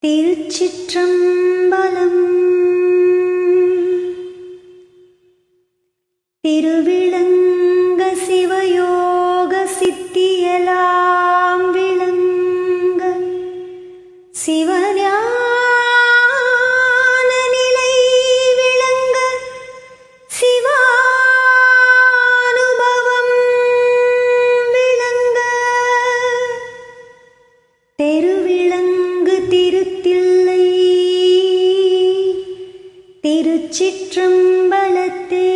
திருச்சிற்றம்பலம் திருவிளங்க சிவயோக சித்தியலாம் விளங்க சிவஞான நிலை விளங்க சிவானுபவம் விளங்க தெருவிளங்கு திருத்தில்லை திருச்சிற்றம்பலத்தே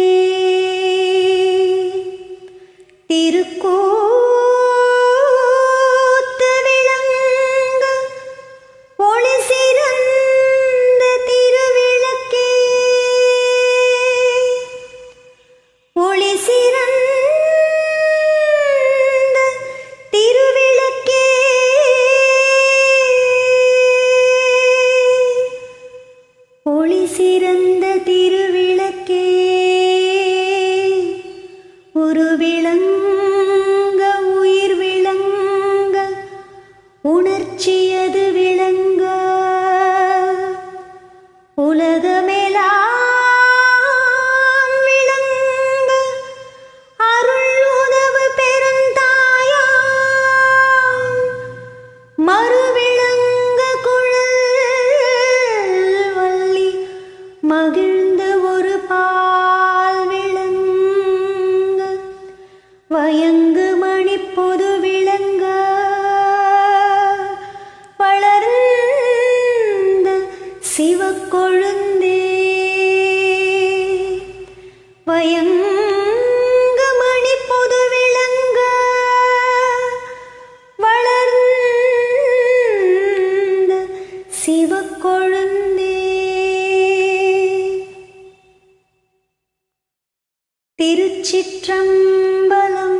திருக்கூத்து விளங்க ஒளி சிறந்த திருவிளக்கே ஒளி சிறந்த திருவிளக்கே ஒளி சிறந்த திருவிளக்கே ஒரு விளங்க உயிர் விளங்க உணர்ச்சியது விளங்க உலகமெலாம் விளங்க அருள் உணவு பெருந்தாயாம் மறுவிளங்க குழல் வள்ளி மகிழ்ந்த ஒரு பால் விளங்க வயங்கு மணி பொது விளங்க வளர்ந்த சிவக்கொழுந்தே வயங்க மணி பொது விளங்க வளர்ந்த சிவக்கொழுந்தே திருச்சிற்றம்பலம்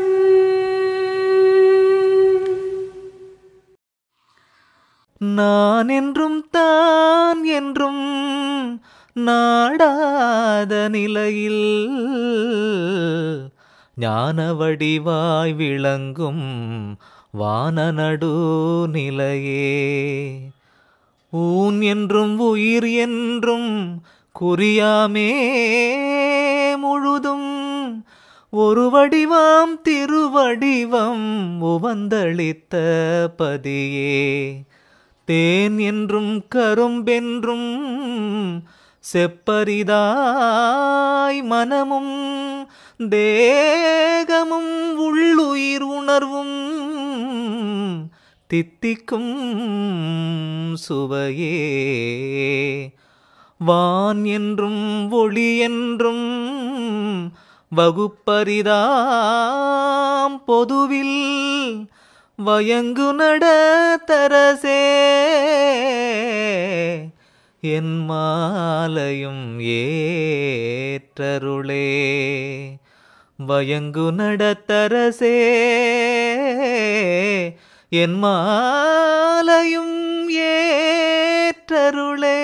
நான் என்றும் தான் என்றும் நாடாத நிலையில் ஞான வடிவாய் விளங்கும் வானநடு நிலையே ஊன் என்றும் உயிர் என்றும் குறியாமே முழுதும் ஒரு வடிவாம் திருவடிவம் உவந்தளித்த பதியே தேன் என்றும் கரும்பென்றும் செப்பரிதாய் மனமும் தேகமும் உள்ளுயிர் உணர்வும் தித்திக்கும் சுவையே வான் என்றும் ஒளி என்றும் வகுப்பரிதாம் பொதுவில் வயங்கு நட தரசே என் மாலையும் ஏற்றருளே வயங்கு நடத்தரசே என் மாலையும் ஏற்றருளே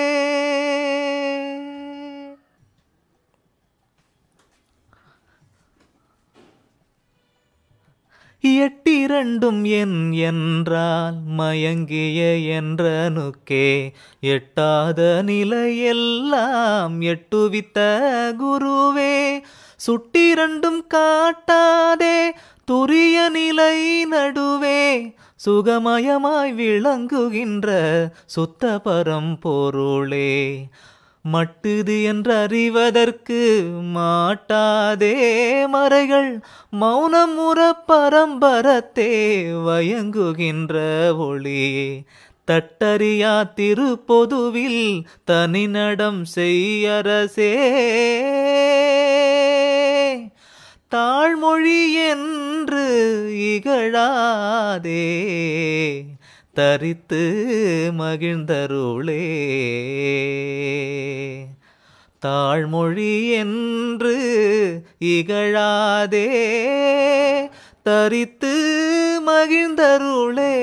எட்டிரண்டும் என் என்றால் மயங்கிய என்றனுக்கே எட்டாத நிலையெல்லாம் எட்டுவித்த குருவே சுட்டிரண்டும் காட்டாதே துரிய நிலை நடுவே சுகமயமாய் விளங்குகின்ற சுத்த பரம்பொருளே மட்டுது என்றறிவதற்கு மாட்டாதே மறைகள் மௌனம் உற பரம்பரத்தே வயங்குகின்ற ஒளியே தட்டறியா திருப்பொதுவில் தனிநடம் செய்யரசே தாழ்மொழி என்று இகழாதே தரித்து மகிழ்ந்தருளே தாழ்மொழி என்று இகழாதே தரித்து மகிழ்ந்தருளே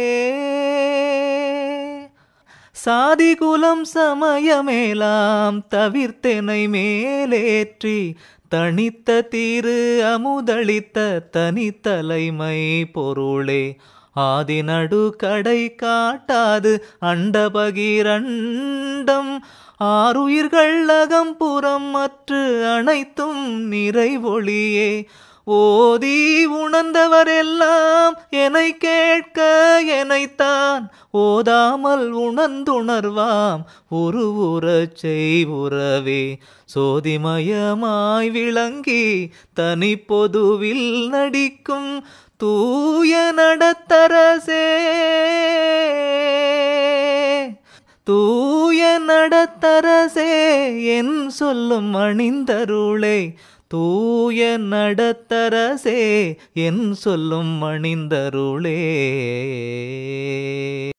சாதி குலம் சமயமேலாம் தவிர்த்தெனை மேலேற்றி தனித்த தீரு அமுதளித்த தனித்தலைமை பொருளே ஆதிநடு கடை காட்டாது அண்டபகிரண்டம் ஆறுயிர்கள் அகம்புறம் மற்று அனைத்தும் நிறைவொளியே ஓதி உணர்ந்தவரெல்லாம் என்னை கேட்க எனைத்தான் ஓதாமல் உணர்ந்துணர்வாம் உருவுறச் செய்வுறவே சோதிமயமாய் விளங்கி தனி பொதுவில் நடிக்கும் தூய நடத்தரசே தூய நடத்தரசே என் சொல்லும் அணிந்தருளே தூய நடத்தரசே என் சொல்லும் அணிந்தருளே